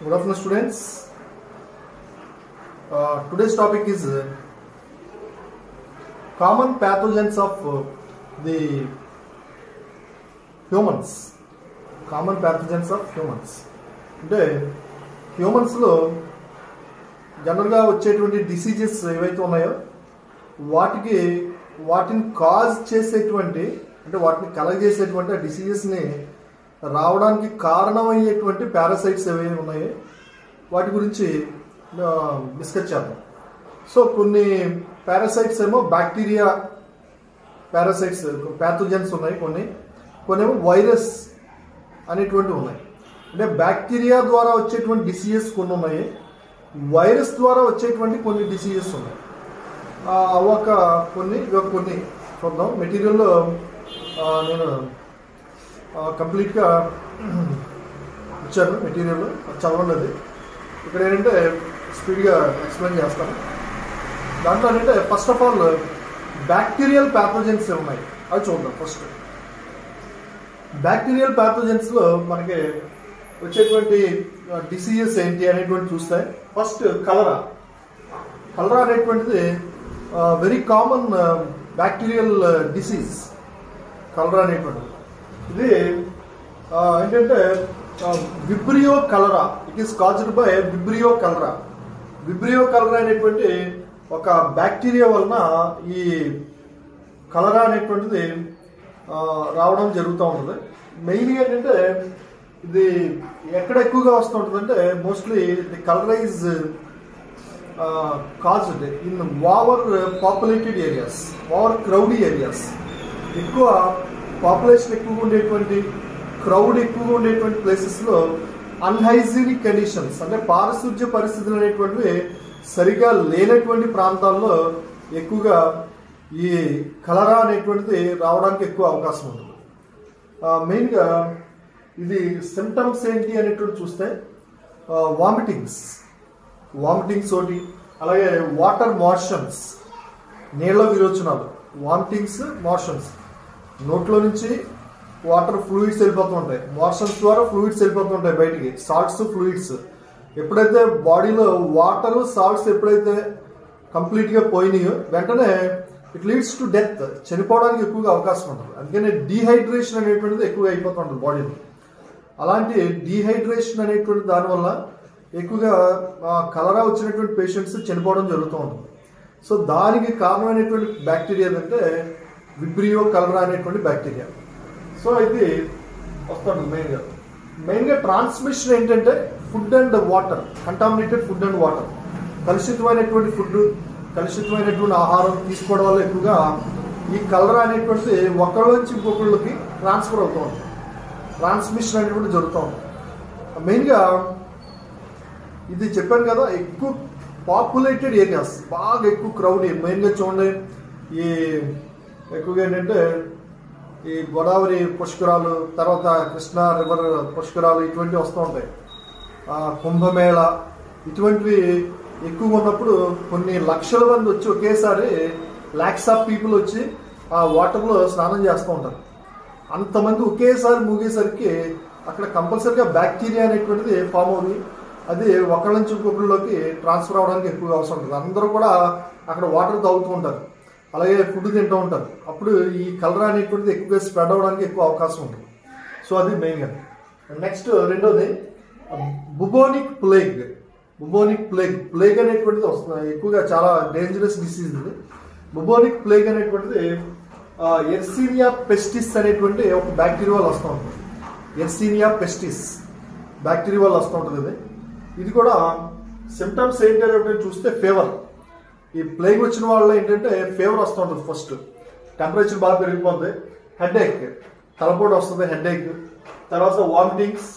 Good afternoon, students. Uh, today's topic is uh, common pathogens of uh, the humans. Common pathogens of humans అంటే హ్యూమన్స్లో జనరల్గా వచ్చేటువంటి diseases ఏవైతే ఉన్నాయో వాటికి వాటిని కాజ్ చేసేటువంటి అంటే వాటిని కలగజేసేటువంటి ఆ డిసీజెస్ని రావడానికి కారణమయ్యేటువంటి పారాసైట్స్ ఏవైతే ఉన్నాయో వాటి గురించి డిస్కస్ చేద్దాం సో కొన్ని పారాసైట్స్ ఏమో బ్యాక్టీరియా పారాసైట్స్ ప్యాథోజన్స్ ఉన్నాయి కొన్ని కొన్ని ఏమో వైరస్ అనేటువంటి ఉన్నాయి అంటే బ్యాక్టీరియా ద్వారా వచ్చేటువంటి డిసీజెస్ కొన్ని ఉన్నాయి వైరస్ ద్వారా వచ్చేటువంటి కొన్ని డిసీజెస్ ఉన్నాయి ఆ, అవి ఒక కొన్ని ఇవి ఒక కొన్ని చూద్దాం మెటీరియల్లో నేను కంప్లీట్గా ఇచ్చాను మెటీరియల్ చదవండి అది ఇక్కడ ఏంటంటే స్పీడ్గా ఎక్స్ప్లెయిన్ చేస్తాను దాంట్లో ఏంటంటే first of all bacterial pathogens ఉన్నాయి అవి చూద్దాం ఫస్ట్ బ్యాక్టీరియల్ ప్యాథోజన్స్లో మనకి వచ్చేటువంటి డిసీజెస్ ఏంటి అనేటువంటి చూస్తే ఫస్ట్ కలరా కలరా అనేటువంటిది very common bacterial disease cholera అనేటువంటిది ఇది ఆ, ఏంటంటే vibrio cholera it is caused by vibrio cholera vibrio cholera అనేటువంటి ఒక బ్యాక్టీరియా వలన ఈ కలరా అనేటువంటిది ఆ, రావడం జరుగుతూ ఉంటుంది మెయిన్గా ఏంటంటే ఇది ఎక్కడ ఎక్కువగా వస్తూ ఉంటుంది అంటే mostly the cholera is caused in over populated areas over crowdy areas ఎక్కువ పాపులేషన్ ఎక్కువగా ఉండేటువంటి క్రౌడ్ ఎక్కువగా ఉండేటువంటి ప్లేసెస్లో అన్హైజీనిక్ కండిషన్స్ అంటే పారిశుధ్య పరిస్థితులు అనేటువంటివి సరిగా లేనటువంటి ప్రాంతాల్లో ఎక్కువగా ఈ కలరా అనేటువంటిది రావడానికి ఎక్కువ అవకాశం ఉంటుంది మెయిన్గా ఇది సిమ్టమ్స్ ఏంటి అనేటువంటి చూస్తే వామిటింగ్స్ వామిటింగ్స్ ఒకటి అలాగే వాటర్ మోషన్స్ నీళ్ళ విరోచనాలు వామిటింగ్స్ మోషన్స్ నోట్లో నుంచి వాటర్ ఫ్లూయిడ్స్ వెళ్ళిపోతూ ఉంటాయి మోషన్స్ ద్వారా ఫ్లూయిడ్స్ వెళ్ళిపోతూ ఉంటాయి బయటికి సాల్ట్స్ ఫ్లూయిడ్స్ ఎప్పుడైతే బాడీలో వాటర్ సాల్ట్స్ ఎప్పుడైతే కంప్లీట్గా పోయినాయో వెంటనే ఇట్ లీడ్స్ టు డెత్ చనిపోవడానికి ఎక్కువగా అవకాశం ఉంటుంది అందుకనే డీహైడ్రేషన్ అనేటువంటిది ఎక్కువగా అయిపోతూ ఉంటుంది బాడీలో అలాంటి డీహైడ్రేషన్ అనేటువంటి దానివల్ల ఎక్కువగా ఆ, కలరా వచ్చినటువంటి పేషెంట్స్ చనిపోవడం జరుగుతూ ఉంటుంది సో దానికి కారణమైనటువంటి బ్యాక్టీరియా ఏంటంటే విబ్రియో కలరా అనేటువంటి బ్యాక్టీరియా సో ఇది వస్తుంది మెయిన్గా మెయిన్గా ట్రాన్స్మిషన్ ఏంటంటే food and water contaminated food and water కలుషితమైనటువంటి ఫుడ్ కలుషితమైనటువంటి ఆహారం తీసుకోవడం వల్ల ఎక్కువగా ఈ కలరా అనేటువంటిది ఒకళ్ళ నుంచి ఇంకొకళ్ళకి ట్రాన్స్ఫర్ అవుతూ ఉంటుంది ట్రాన్స్మిషన్ అనేటువంటి జరుగుతూ ఉంటుంది మెయిన్గా ఇది చెప్పాను కదా ఎక్కువ పాపులేటెడ్ ఏరియాస్ బాగా ఎక్కువ క్రౌడ్ మెయిన్గా చూడండి ఈ ఎక్కువగా ఏంటంటే ఈ గోదావరి పుష్కరాలు తర్వాత కృష్ణా రివర్ పుష్కరాలు ఇటువంటివి వస్తూ ఉంటాయి ఆ, కుంభమేళ ఇటువంటివి ఎక్కువగా ఉన్నప్పుడు కొన్ని లక్షల మంది వచ్చి ఒకేసారి ల్యాక్స్ ఆఫ్ పీపుల్ వచ్చి ఆ వాటర్లో స్నానం చేస్తూ ఉంటారు అంతమంది ఒకేసారి ముగేసరికి అక్కడ కంపల్సరిగా బ్యాక్టీరియా అనేటువంటిది ఫామ్ అవుతుంది అది ఒకళ్ళ నుంచి ఇంకొకరిలోకి ట్రాన్స్ఫర్ అవడానికి ఎక్కువ అవసరం ఉంటుంది అందరూ కూడా అక్కడ వాటర్ తాగుతూ ఉంటారు అలాగే ఫుడ్ తింటూ ఉంటారు అప్పుడు ఈ కలర్ అనేటువంటిది ఎక్కువగా స్ప్రెడ్ అవడానికి ఎక్కువ అవకాశం ఉంటుంది సో అది మెయిన్గా నెక్స్ట్ రెండోది bubonic plague bubonic plague plague అనేటువంటిది వస్తుంది ఎక్కువగా చాలా డేంజరస్ డిసీజ్ ఇది బుబోనిక్ ప్లేగ్ అనేటువంటిది ఎర్సీనియా పెస్టిస్ అనేటువంటి ఒక బ్యాక్టీరియా వల్ల వస్తూ ఉంటుంది ఎర్సీనియా పెస్టిస్ బ్యాక్టీరియా వల్ల వస్తూ ఉంటుంది ఇది ఇది కూడా సిమ్టమ్స్ ఏంటి అనేటువంటి చూస్తే ఫీవర్ ఈ ప్లేగ్ వచ్చిన వాళ్ళలో ఏంటంటే ఫీవర్ వస్తూ ఉంటుంది ఫస్ట్ టెంపరేచర్ బాగా పెరిగిపోతుంది హెడ్ ఏక్ తలపోటు వస్తుంది హెడ్ ఏక్ తర్వాత వామిటింగ్స్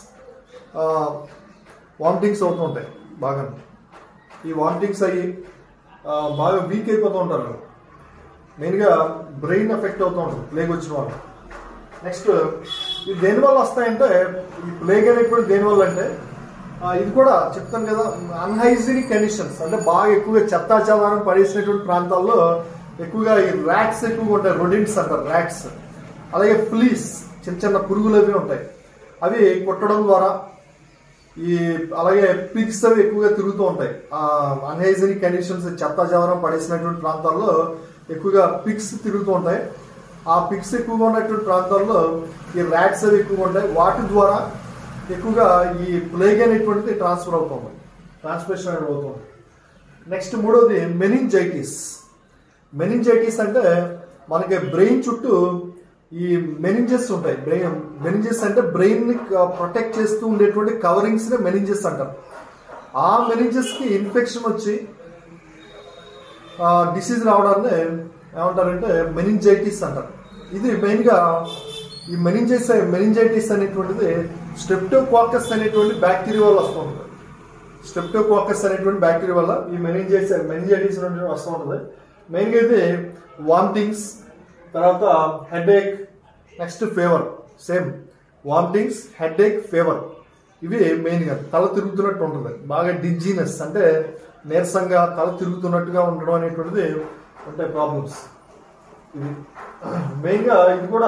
వామిటింగ్స్ అవుతూ ఉంటాయి బాగా ఈ వామిటింగ్స్ అయ్యి ఆ, బాగా వీక్ అయిపోతూ ఉంటారు మెయిన్గా బ్రెయిన్ ఎఫెక్ట్ అవుతూ ఉంటుంది ప్లేగ్ వచ్చిన వాళ్ళు నెక్స్ట్ ఇది దేనివల్ల వస్తాయంటే ఈ ప్లేగ్ అనేటువంటి దేనివల్ల అంటే ఆ, ఇది కూడా చెప్తాను కదా అన్హైజీనిక్ కండిషన్స్ అంటే బాగా ఎక్కువగా చెత్తా చెదారం పడేసినటువంటి ప్రాంతాల్లో ఎక్కువగా ఈ ర్యాట్స్ ఎక్కువగా ఉంటాయి రొడిన్స్ అంటారు ర్యాట్స్ అలాగే ఫ్లీస్ చిన్న చిన్న పురుగులు అవి ఉంటాయి అవి కుట్టడం ద్వారా ఈ అలాగే పిగ్స్ అవి ఎక్కువగా తిరుగుతూ ఉంటాయి అన్హైజీనిక్ కండిషన్స్ చెత్త చెదరం పడేసినటువంటి ప్రాంతాల్లో ఎక్కువగా పిగ్స్ తిరుగుతూ ఉంటాయి ఆ పిగ్స్ ఎక్కువగా ఉన్నటువంటి ప్రాంతాల్లో ఈ ర్యాట్స్ అవి ఎక్కువగా ఉంటాయి వాటి ద్వారా ఎక్కువగా ఈ ప్లేగ్ అనేటువంటిది ట్రాన్స్ఫర్ అవుతుంది ట్రాన్స్మిషన్ అనేది అవుతుంది నెక్స్ట్ మూడోది మెనింజైటిస్ మెనింజైటిస్ అంటే మనకి బ్రెయిన్ చుట్టూ ఈ మెనింజెస్ ఉంటాయి బ్రెయిన్ మెనింజెస్ అంటే బ్రెయిన్ ని ప్రొటెక్ట్ చేస్తూ ఉండేటువంటి కవరింగ్స్ ని మెనింజెస్ అంటారు ఆ మెనింజెస్ కి ఇన్ఫెక్షన్ వచ్చి డిసీజ్ రావడాన్ని ఏమంటారంటే మెనింజైటిస్ అంటారు ఇది మెయిన్ గా ఈ మెనింజైస్ మెనింజైటిస్ అనేటువంటిది స్ట్రెప్టోకాకస్ అనేటువంటి బ్యాక్టీరియా వల్ల వస్తుంది స్ట్రెప్టోకాకస్ అనేటువంటి బ్యాక్టీరియా వల్ల ఈ మెనింజైటిస్ మెనింజైటిస్ అనేది వస్తూ ఉంటుంది మెయిన్గా అయితే వామిటింగ్స్ తర్వాత headache next fever same vomitings headache fever ఇవి మెయిన్గా తల తిరుగుతున్నట్టు ఉంటుంది బాగా డిజీనెస్ అంటే నీరసంగా తల తిరుగుతున్నట్టుగా ఉండడం అనేటువంటిది ఉంటాయి ప్రాబ్లమ్స్ ఇది మెయిన్గా ఇది కూడా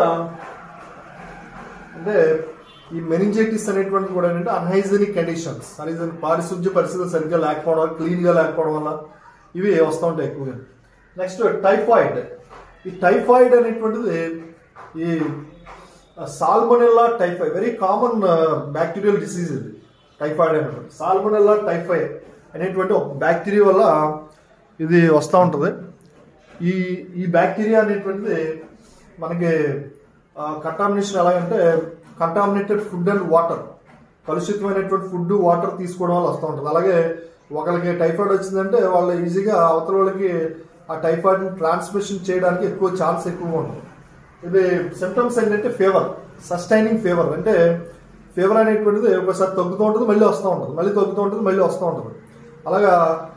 అంటే ఈ మెనింజైటిస్ అనేటువంటిది కూడా ఏంటంటే అన్హైజీనిక్ కండిషన్స్ అన్హైజీనిక్ పారిశుద్ధ్య పరిస్థితులు సరిగ్గా లేకపోవడం వల్ల క్లీన్గా లేకపోవడం వల్ల ఇవి వస్తూ ఉంటాయి ఎక్కువగా నెక్స్ట్ టైఫాయిడ్ ఈ టైఫాయిడ్ అనేటువంటిది ఈ salmonella typhoid very common bacterial disease ఇది టైఫాయిడ్ అనేటువంటి సాల్మొనెల్లా టైఫాయిడ్ అనేటువంటి ఒక బ్యాక్టీరియా వల్ల ఇది వస్తూ ఉంటుంది ఈ ఈ బ్యాక్టీరియా అనేటువంటిది మనకి కంటామినేషన్ ఎలాగంటే కంటామినేటెడ్ ఫుడ్ అండ్ వాటర్ కలుషితమైనటువంటి ఫుడ్ వాటర్ తీసుకోవడం వల్ల వస్తూ ఉంటుంది అలాగే ఒకరికి టైఫాయిడ్ వచ్చిందంటే వాళ్ళు ఈజీగా అవతల వాళ్ళకి ఆ టైఫాయిడ్ని ట్రాన్స్మిషన్ చేయడానికి ఎక్కువ ఛాన్స్ ఎక్కువగా ఉంటుంది ఇది సిమ్టమ్స్ ఏంటంటే ఫీవర్ సస్టైనింగ్ ఫీవర్ అంటే ఫీవర్ అనేటువంటిది ఒకసారి తగ్గుతూ ఉంటుంది మళ్ళీ వస్తూ ఉంటుంది మళ్ళీ తగ్గుతూ ఉంటుంది మళ్ళీ వస్తూ ఉంటుంది అలాగా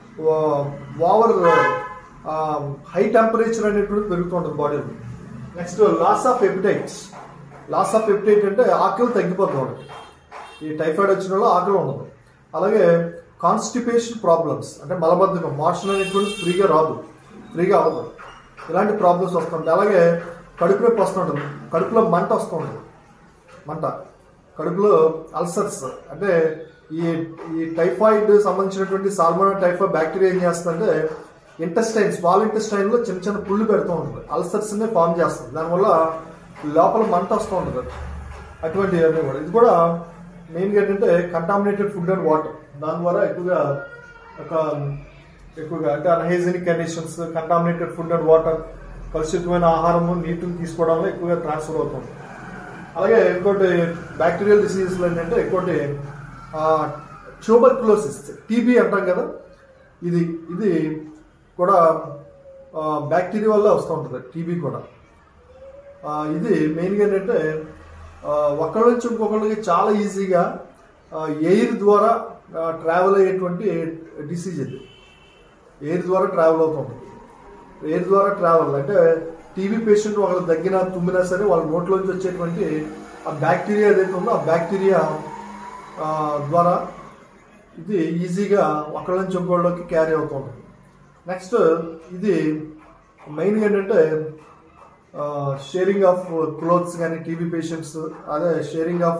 ఓవర్ హై టెంపరేచర్ అనేటువంటిది పెరుగుతూ ఉంటుంది బాడీలో next loss of appetites loss of appetite అంటే ఆకలి తగ్గిపోతుంది వాళ్ళకి ఈ టైఫాయిడ్ వచ్చిన వాళ్ళు ఆకలి ఉండదు అలాగే కాన్స్టిపేషన్ ప్రాబ్లమ్స్ అంటే మలబద్ధకం మోషన్ అనేటువంటి ఫ్రీగా రాదు ఫ్రీగా అవ్వదు ఇలాంటి ప్రాబ్లమ్స్ వస్తుంటాయి అలాగే కడుపు నొప్పి వస్తుంటుంది కడుపులో మంట వస్తుంటుంది మంట కడుపులో అల్సర్స్ అంటే ఈ ఈ టైఫాయిడ్ సంబంధించినటువంటి సాల్మోనా టైఫాయిడ్ బ్యాక్టీరియా ఏం చేస్తుందంటే ఇంటెస్టైన్ స్మాల్ ఇంటెస్టైన్ లో చిన్న చిన్న పుళ్ళు పెడుతూ ఉంటుంది అల్సర్స్ ని ఫామ్ చేస్తుంది దానివల్ల లోపల మంట వస్తూ ఉంటుంది అటువంటి అన్నీ కూడా ఇది కూడా మెయిన్గా ఏంటంటే కంటామినేటెడ్ ఫుడ్ అండ్ వాటర్ దాని ద్వారా ఎక్కువగా ఒక ఎక్కువగా అంటే unhygienic conditions contaminated food and water కలుషితమైన ఆహారము నీటిని తీసుకోవడం వల్ల ఎక్కువగా ట్రాన్స్ఫర్ అవుతుంది అలాగే ఇంకోటి బ్యాక్టీరియల్ డిసీజెస్లో ఏంటంటే ఇంకోటి ట్యూబర్క్లోసిస్ టీబీ అంటాం కదా ఇది ఇది కూడా బ్యాక్టీరియా వల్ల వస్తూ ఉంటుంది టీబీ కూడా ఆ, ఇది మెయిన్గా ఏంటంటే ఆ, ఒకళ్ళ నుంచి ఇంకొకళ్ళకి చాలా ఈజీగా ఎయిర్ ద్వారా ట్రావెల్ అయ్యేటువంటి డిసీజ్ ఇది ఎయిర్ ద్వారా ట్రావెల్ అవుతుంది ఎయిర్ ద్వారా ట్రావెల్ అంటే టీబీ పేషెంట్ ఒకళ్ళు దగ్గర తుమ్మినా సరే వాళ్ళ నోట్లోంచి వచ్చేటువంటి ఆ బ్యాక్టీరియా ఏదైతే ఉందో ఆ బ్యాక్టీరియా ఆ, ద్వారా ఇది ఈజీగా ఒకళ్ళ నుంచి ఇంకోళ్ళకి క్యారీ అవుతుంది నెక్స్ట్ ఇది మెయిన్గా ఏంటంటే షేరింగ్ ఆఫ్ క్లోత్స్ కానీ టీబీ పేషెంట్స్ అదే షేరింగ్ ఆఫ్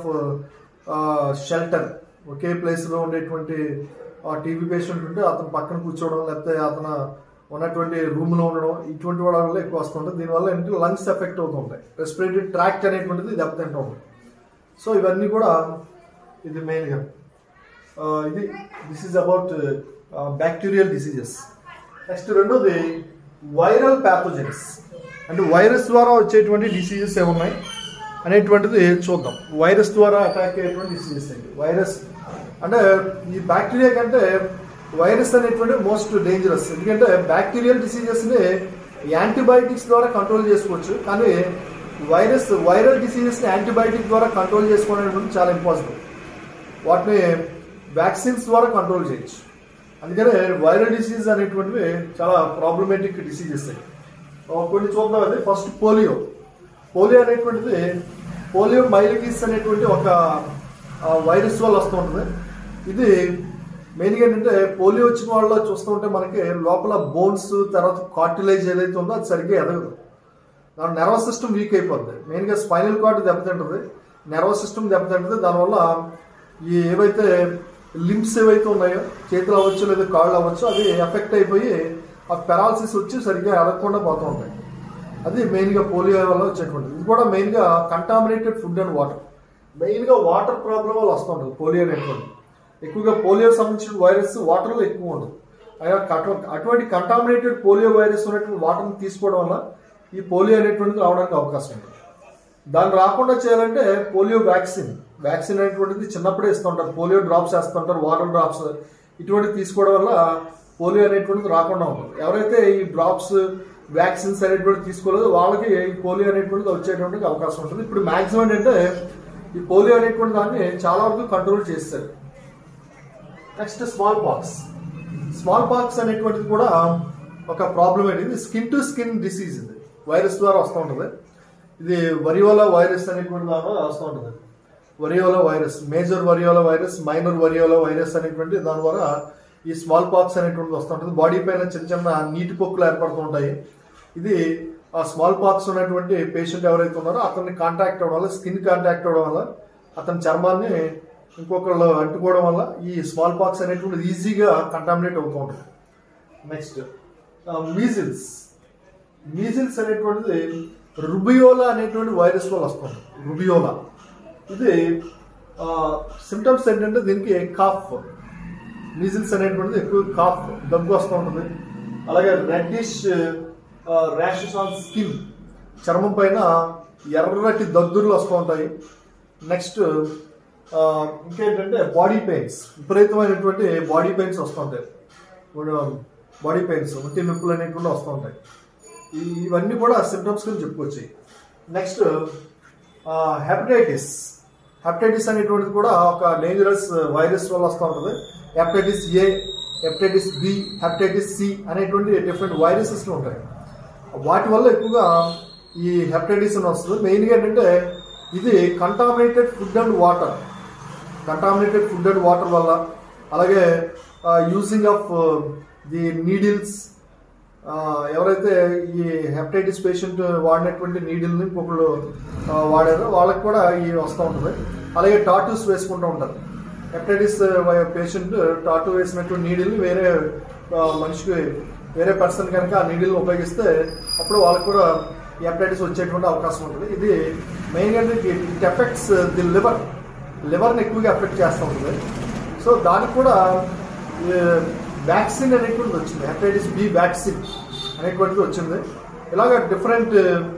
షెల్టర్ ఒకే ప్లేస్లో ఉండేటువంటి టీబీ పేషెంట్ ఉంటే అతను పక్కన కూర్చోవడం లేకపోతే అతను ఉన్నటువంటి రూమ్లో ఉండడం ఇటువంటి వాళ్ళ వల్ల ఎక్కువ వస్తుంటుంది దీనివల్ల ఏంటంటే లంగ్స్ ఎఫెక్ట్ అవుతుంటాయి రెస్పిరేటరీ ట్రాక్ట్ అనేటువంటిది దెబ్బతింటూ ఉంటుంది సో ఇవన్నీ కూడా ఇది మెయిన్గా ఇది this is about bacterial diseases next రెండోది వైరల్ ప్యాథోజెన్స్ అంటే వైరస్ ద్వారా వచ్చేటువంటి డిసీజెస్ ఏమున్నాయి అనేటువంటిది చూద్దాం వైరస్ ద్వారా అటాక్ అయ్యేటువంటి డిసీజెస్ ఏంటి వైరస్ అంటే ఈ బ్యాక్టీరియా కంటే వైరస్ అనేటువంటి మోస్ట్ డేంజరస్ ఎందుకంటే బ్యాక్టీరియల్ డిసీజెస్ని యాంటీబయాటిక్స్ ద్వారా కంట్రోల్ చేసుకోవచ్చు కానీ వైరస్ వైరల్ డిసీజెస్ని యాంటీబయాటిక్ ద్వారా కంట్రోల్ చేసుకోవడం అనేటువంటి చాలా ఇంపాసిబుల్ వాటిని వ్యాక్సిన్స్ ద్వారా కంట్రోల్ చేయొచ్చు అందుకనే వైరల్ డిసీజ్ అనేటువంటివి చాలా ప్రాబ్లమేటిక్ డిసీజెస్ కొన్ని చూద్దాం అది ఫస్ట్ పోలియో పోలియో అనేటువంటిది పోలియో మైలికిస్ అనేటువంటి ఒక ఆ, వైరస్ వల్ల వస్తూ ఉంటుంది ఇది మెయిన్గా ఏంటంటే పోలియో వచ్చిన వాళ్ళలో చూస్తూ ఉంటే మనకి లోపల బోన్స్ తర్వాత కార్టిలైజ్ ఏదైతే ఉందో అది సరిగ్గా ఎదగదు దాని నర్వస్ సిస్టమ్ వీక్ అయిపోద్ది మెయిన్గా స్పైనల్ కార్డ్ దెబ్బతింటుంది నర్వస్ సిస్టమ్ దెబ్బతింటుంది దానివల్ల ఈ ఏవైతే లింప్స్ ఏవైతే ఉన్నాయో చేతులు అవ్వచ్చు లేదా కాళ్ళు అవ్వచ్చు అవి ఎఫెక్ట్ అయిపోయి ఆ పెరాలసిస్ వచ్చి సరిగ్గా ఎదగకుండా పోతూ ఉంటాయి అది మెయిన్గా పోలియో వల్ల వచ్చేటువంటిది ఇది కూడా మెయిన్గా కంటామినేటెడ్ ఫుడ్ అండ్ వాటర్ మెయిన్గా వాటర్ ప్రాబ్లం వల్ల వస్తుంటుంది పోలియో అనేటువంటి ఎక్కువగా పోలియో సంబంధించిన వైరస్ వాటర్లో ఎక్కువ ఉండదు అయినా అటు- అటువంటి కంటామినేటెడ్ పోలియో వైరస్ ఉన్నటువంటి వాటర్ని తీసుకోవడం వల్ల ఈ పోలియో అనేటువంటిది రావడానికి అవకాశం ఉంటుంది దాన్ని రాకుండా చేయాలంటే పోలియో వ్యాక్సిన్ వ్యాక్సిన్ అనేటువంటిది చిన్నప్పుడే ఇస్తుంటారు పోలియో డ్రాప్స్ వేస్తుంటారు వాటర్ డ్రాప్స్ ఇటువంటివి తీసుకోవడం వల్ల పోలియో అనేటువంటిది రాకుండా ఉంటుంది ఎవరైతే ఈ డ్రాప్స్ వ్యాక్సిన్స్ అనేటువంటిది తీసుకోలేదో వాళ్ళకి ఈ పోలియో అనేటువంటిది వచ్చేటువంటి అవకాశం ఉంటుంది ఇప్పుడు మాక్సిమం ఏంటంటే ఈ పోలియో అనేటువంటి దాన్ని చాలా వరకు కంట్రోల్ చేస్తారు next small pox small pox అనేటువంటిది కూడా ఒక ప్రాబ్లం ఏంటి ఇది స్కిన్ టు స్కిన్ డిసీజ్ ఇది వైరస్ ద్వారా వస్తూ ఉంటుంది ఇది వరియోలా వైరస్ అనేటువంటి దాని ద్వారా వస్తూ ఉంటుంది variola virus major variola virus minor variola virus అనేటువంటి దాని ద్వారా ఈ స్మాల్ పాక్స్ అనేటువంటిది వస్తూ ఉంటుంది బాడీ పైన చిన్న చిన్న నీటి పొక్కులు ఏర్పడుతూ ఉంటాయి ఇది ఆ స్మాల్ పాక్స్ ఉన్నటువంటి పేషెంట్ ఎవరైతే ఉన్నారో అతన్ని కాంటాక్ట్ అవ్వడం వల్ల స్కిన్ కాంటాక్ట్ అవ్వడం వల్ల అతని చర్మాన్ని ఇంకొకళ్ళు అంటుకోవడం వల్ల ఈ స్మాల్ పాక్స్ అనేటువంటిది ఈజీగా కంటామినేట్ అవుతూ ఉంటుంది నెక్స్ట్ మీజిల్స్ మీజిల్స్ అనేటువంటిది రుబియోలా అనేటువంటి వైరస్ వల్ల వస్తుంది రుబియోలా ఇది సిమ్టమ్స్ ఏంటంటే దీనికి కాఫ్ మీజిల్స్ అనేటువంటిది ఎక్కువ కాఫ్ దగ్గు వస్తూ ఉంటుంది అలాగే రెడ్డిష్ ర్యాషెస్ ఆన్ స్కిన్ చర్మం పైన ఎర్రటి దద్దుర్లు వస్తూ ఉంటాయి నెక్స్ట్ ఇంకేంటంటే బాడీ పెయిన్స్ విపరీతమైనటువంటి బాడీ పెయిన్స్ వస్తుంటాయి బాడీ పెయిన్స్ ఒంటి నొప్పులు అనేటువంటి వస్తూ ఉంటాయి ఈ- ఇవన్నీ కూడా సిమ్టమ్స్ కింద చెప్పుకోవచ్చు నెక్స్ట్ హెపటైటిస్ హెపటైటిస్ అనేటువంటిది కూడా ఒక డేంజరస్ వైరస్ వల్ల వస్తూ ఉంటుంది hepatitis A hepatitis B hepatitis C అనేటువంటి డిఫరెంట్ వైరసెస్ ఉంటాయి వాటి వల్ల ఎక్కువగా ఈ హెపటైటిస్ అని వస్తుంది మెయిన్గా ఏంటంటే ఇది contaminated food and water contaminated food and water వల్ల అలాగే యూజింగ్ ఆఫ్ ది నీడిల్స్ ఎవరైతే ఈ హెపటైటిస్ పేషెంట్ వాడినటువంటి నీడిల్ని ఇంకొకళ్ళు ఆ, వాడారో వాళ్ళకి కూడా ఈ వస్తూ ఉంటుంది అలాగే టాటూస్ వేసుకుంటూ ఉంటారు హెపటైటిస్ పేషెంట్ టాటూ వేసినటువంటి నీడిల్ని వేరే ఆ, మనిషికి వేరే పర్సన్ కనుక ఆ నీడిల్ని ఉపయోగిస్తే అప్పుడు వాళ్ళకి కూడా ఈ హెపటైటిస్ వచ్చేటువంటి అవకాశం ఉంటుంది ఇది మెయిన్గా ఇట్ ఎఫెక్ట్స్ ది లివర్ లివర్ని ఎక్కువగా ఎఫెక్ట్ చేస్తూ ఉంటుంది సో దానికి కూడా వ్యాక్సిన్ అనేటువంటిది వచ్చింది హెపటైటిస్ బి వ్యాక్సిన్ అనేటువంటిది వచ్చింది ఇలాగ డిఫరెంట్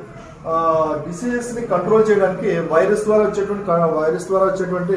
డిసీజెస్ని కంట్రోల్ చేయడానికి వైరస్ ద్వారా వచ్చేటువంటి వైరస్ ద్వారా వచ్చేటువంటి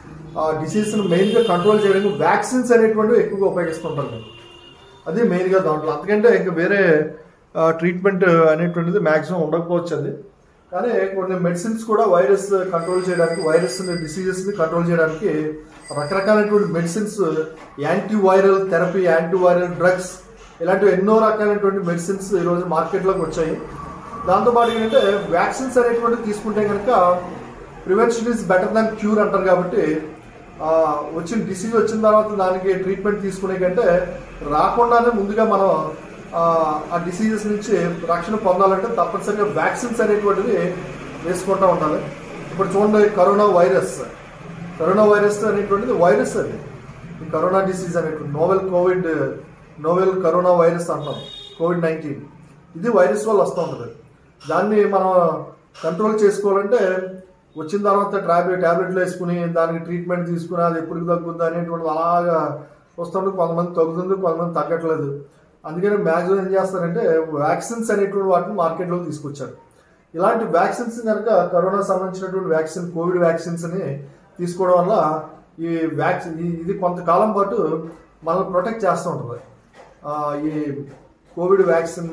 డిసీజ్ని మెయిన్గా కంట్రోల్ చేయడానికి వ్యాక్సిన్స్ అనేటువంటివి ఎక్కువగా ఉపయోగిస్తుంటారు మేము అది మెయిన్గా దాంట్లో అంతకంటే ఇంకా వేరే ట్రీట్మెంట్ అనేటువంటిది మ్యాక్సిమం ఉండకపోవచ్చు అది కానీ కొన్ని మెడిసిన్స్ కూడా వైరస్ కంట్రోల్ చేయడానికి వైరస్ డిసీజెస్ని కంట్రోల్ చేయడానికి రకరకాలైనటువంటి medicines anti viral therapy anti viral drugs ఇలాంటివి ఎన్నో రకాలైనటువంటి మెడిసిన్స్ ఈరోజు మార్కెట్లోకి వచ్చాయి దాంతోపాటు ఏంటంటే వ్యాక్సిన్స్ అనేటువంటివి తీసుకుంటే కనుక prevention is better than cure అంటారు కాబట్టి ఆ, వచ్చిన డిసీజ్ వచ్చిన తర్వాత దానికి ట్రీట్మెంట్ తీసుకునే కంటే రాకుండానే ముందుగా మనం ఆ, ఆ డిసీజెస్ నుంచి రక్షణ పొందాలంటే తప్పనిసరిగా వ్యాక్సిన్స్ అనేటువంటివి వేసుకుంటూ ఉండాలి ఇప్పుడు చూడండి కరోనా వైరస్ కరోనా వైరస్ అనేటువంటిది వైరస్ అది ఈ కరోనా డిసీజ్ అనేటువంటి novel covid novel corona virus అంటాం కోవిడ్ నైన్టీన్ ఇది వైరస్ వల్ల వస్తూ ఉంటుంది దాన్ని మనం కంట్రోల్ చేసుకోవాలంటే వచ్చిన తర్వాత ట్యాబ్లెట్ ట్యాబ్లెట్లు వేసుకుని దానికి ట్రీట్మెంట్ తీసుకుని అది ఎప్పుడు తగ్గుద్ది అనేటువంటిది అలాగా వస్తుంటే కొంతమంది తగ్గుతుంది కొంతమంది తగ్గట్లేదు అందుకని మ్యాక్సిమం ఏం చేస్తారంటే వ్యాక్సిన్స్ అనేటువంటి వాటిని మార్కెట్లోకి తీసుకొచ్చారు ఇలాంటి వ్యాక్సిన్స్ కనుక కరోనా సంబంధించినటువంటి వ్యాక్సిన్ కోవిడ్ వ్యాక్సిన్స్ ని తీసుకోవడం వల్ల ఈ వ్యాక్సిన్ ఇది కొంతకాలం పాటు మనల్ని ప్రొటెక్ట్ చేస్తూ ఉంటుంది ఆ, ఈ కోవిడ్ వ్యాక్సిన్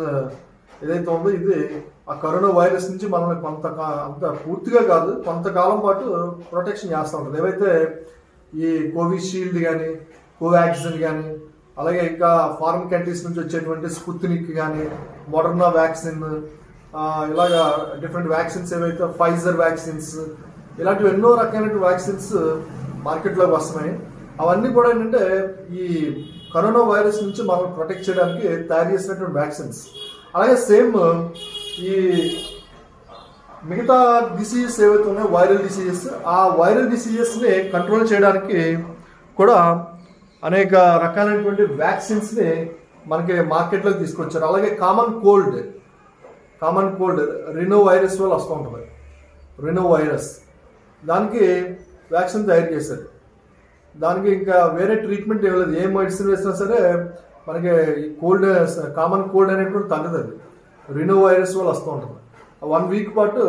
ఏదైతే ఉందో ఇది ఆ కరోనా వైరస్ నుంచి మనల్ని కొంత అంత పూర్తిగా కాదు కొంతకాలం పాటు ప్రొటెక్షన్ చేస్తూ ఉంటుంది ఏవైతే ఈ కోవిషీల్డ్ కానీ కోవాక్సిన్ కానీ అలాగే ఇంకా ఫారిన్ కంట్రీస్ నుంచి వచ్చేటువంటి స్పుత్నిక్ కానీ మోడర్నా వ్యాక్సిన్ ఆ, ఇలాగా డిఫరెంట్ వ్యాక్సిన్స్ ఏవైతే ఫైజర్ వ్యాక్సిన్స్ ఇలాంటివి ఎన్నో రకాలైన వ్యాక్సిన్స్ మార్కెట్లోకి వస్తున్నాయి అవన్నీ కూడా ఏంటంటే ఈ కరోనా వైరస్ నుంచి మనం ప్రొటెక్ట్ చేయడానికి తయారు చేసినటువంటి వ్యాక్సిన్స్ అలాగే సేమ్ ఈ మిగతా డిసీజెస్ ఏవైతే ఉన్నాయో వైరల్ డిసీజెస్ ఆ వైరల్ డిసీజెస్ని కంట్రోల్ చేయడానికి కూడా అనేక రకాలైనటువంటి వ్యాక్సిన్స్ని మనకి మార్కెట్లోకి తీసుకొచ్చారు అలాగే common cold common cold rhino virus వల్ల వస్తూ ఉంటుంది రినో వైరస్ దానికి వ్యాక్సిన్ తయారు చేశారు దానికి ఇంకా వేరే ట్రీట్మెంట్ ఏం లేదు ఏ మెడిసిన్ వేసినా సరే మనకి కోల్డ్ కామన్ కోల్డ్ అనేటువంటి తగ్గదు అది రినో వైరస్ వల్ల వస్తూ ఉంటుంది వన్ వీక్ పాటు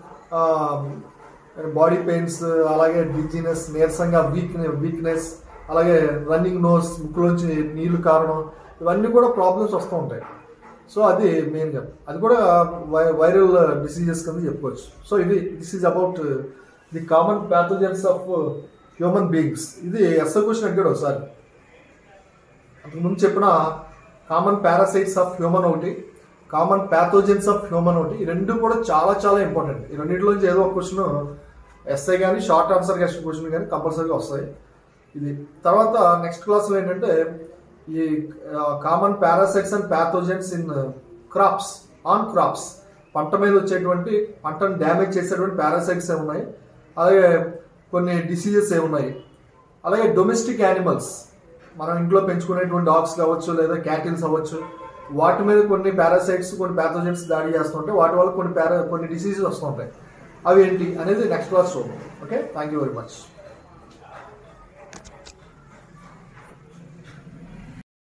బాడీ పెయిన్స్ అలాగే డిజీనెస్ నీరసంగా వీక్ వీక్నెస్ అలాగే రన్నింగ్ నోస్ ముక్కులోంచి నీళ్లు కారడం ఇవన్నీ కూడా ప్రాబ్లమ్స్ వస్తూ ఉంటాయి సో అది మెయిన్గా అది కూడా వై వైరల్ డిసీజెస్ కింద చెప్పుకోవచ్చు సో ఇది this is about the common pathogens of human beings ఇది ఎస్ఐ క్వశ్చన్ అడిగాడు ఒకసారి అంతకుముందు చెప్పిన కామన్ పారాసైట్స్ ఆఫ్ హ్యూమన్ ఒకటి కామన్ ప్యాథోజన్స్ ఆఫ్ హ్యూమన్ ఒకటి ఈ రెండు కూడా చాలా చాలా ఇంపార్టెంట్ ఈ రెండింటిలోంచి ఏదో ఒక క్వశ్చన్ ఎస్ఐ కానీ షార్ట్ ఆన్సర్ క్వశ్చన్ కానీ కంపల్సరీగా వస్తాయి ఇది తర్వాత నెక్స్ట్ క్లాస్లో ఏంటంటే ఈ common parasites and pathogens in crops on crops పంట మీద వచ్చేటువంటి పంటను డ్యామేజ్ చేసేటువంటి పారాసైట్స్ ఏ ఉన్నాయి అలాగే కొన్ని డిసీజెస్ ఏ ఉన్నాయి అలాగే డొమెస్టిక్ యానిమల్స్ మనం ఇంట్లో పెంచుకునేటువంటి డాగ్స్ కావచ్చు లేదా క్యాటిల్స్ అవ్వచ్చు వాటి మీద కొన్ని పారాసైట్స్ కొన్ని ప్యాథోజన్స్ దాడి చేస్తుంటాయి వాటి వల్ల కొన్ని పారా కొన్ని డిసీజెస్ వస్తుంటాయి అవి ఏంటి అనేది నెక్స్ట్ క్లాస్ చూద్దాం okay thank you very much